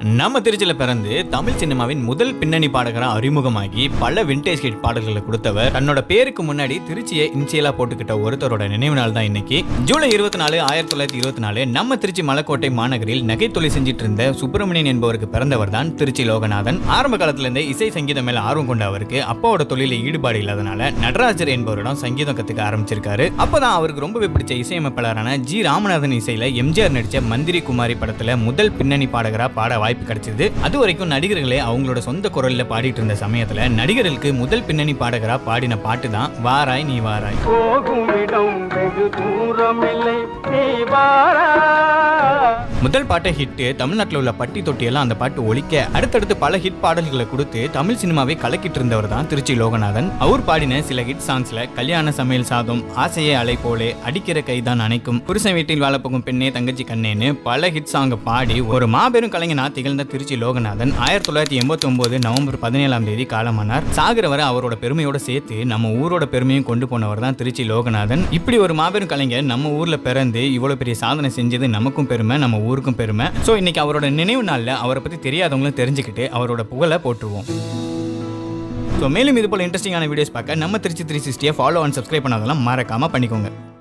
நம்ம திருச்சியில் பிறந்து தமிழ் சினிமாவின் முதல் பின்னணி பாடகரா அறிமுகமாகி பல விண்டேஜ் ஹிட் பாடல்களை கொடுத்தவர் தன்னோட பேருக்கு முன்னாடி திருச்சியை இன்சியலா போட்டுக்கிட்ட ஒருத்தரோட நினைவு நாள் தான் இன்னைக்கு ஜூலை இருபத்தி நாலு ஆயிரத்தி தொள்ளாயிரத்தி இருபத்தி நாலு நம்ம திருச்சி மலைக்கோட்டை மாநகரில் நகைத்தொழில் செஞ்சிட்டு இருந்த சுப்பிரமணியன் என்பவருக்கு பிறந்தவர் தான் திருச்சி லோகநாதன் ஆரம்ப காலத்துல இருந்தே இசை சங்கீதம் மேல ஆர்வம் கொண்ட அவருக்கு அப்பாவோட தொழில ஈடுபாடு இல்லாதனால நடராஜர் என்பவரிடம் சங்கீதம் கத்துக்க ஆரம்பிச்சிருக்காரு அப்பதான் அவருக்கு ரொம்பவே பிடிச்ச இசையமைப்பாளரான ஜி ராமநாதன் இசையில எம்ஜிஆர் நடிச்ச மந்திரி குமாரி படத்துல முதல் பின்னணி பாடகரா பாட வாய்ப்பு கிடைச்சது அது வரைக்கும் நடிகர்களே அவங்களோட சொந்த குரல்ல பாடிட்டு இருந்த சமயத்துல நடிகர்களுக்கு முதல் பின்னணி பாடகரா பாடின பாட்டு தான் வாராய் நீ வாராய் போகும் இடம் வெகு தூரமில்லை நீ வாரா முதல் பாட்டை ஹிட் தமிழ்நாட்டில் உள்ள பட்டி தொட்டியெல்லாம் அந்த பாட்டு ஒலிக்க அடுத்தடுத்து பல ஹிட் பாடல்களை கொடுத்து தமிழ் சினிமாவை கலக்கிட்டு இருந்தவர் தான் திருச்சி லோகநாதன் அவர் பாடின சில ஹிட் சாங்ஸ்ல கல்யாண சமையல் சாதம் ஆசையே அலை போலே அடிக்கிற கைதான் அணைக்கும் புருஷன் வீட்டில் வாழப்போகும் பெண்ணே தங்கச்சி கண்ணேன்னு பல ஹிட் சாங்கை பாடி ஒரு மாபெரும் கலைஞனா திகழ்ந்த திருச்சி லோகநாதன் ஆயிரத்தி தொள்ளாயிரத்தி எண்பத்தி ஒன்பது நவம்பர் பதினேழாம் தேதி காலமானார் சாகிற வரை அவரோட பெருமையோட சேர்த்து நம்ம ஊரோட பெருமையும் கொண்டு போனவர் தான் திருச்சி லோகநாதன் இப்படி ஒரு மாபெரும் கலைஞர் நம்ம ஊர்ல பிறந்து இவ்வளவு பெரிய சாதனை செஞ்சது நமக்கும் பெருமை நம்ம ஊருக்கும் பெருமை ஸோ இன்னைக்கு அவரோட நினைவு நாள்ல அவரை பத்தி தெரியாதவங்களும் தெரிஞ்சுக்கிட்டு அவரோட புகழை போட்டுருவோம் ஸோ மேலும் இது போல இன்ட்ரெஸ்டிங்கான வீடியோஸ் பார்க்க நம்ம திருச்சி த்ரீ சிக்ஸ்டியை ஃபாலோ அண்ட் சப்ஸ்கிரைப் பண்ணாதெல்லாம் மறக்காம பண்ணிக்கோங்க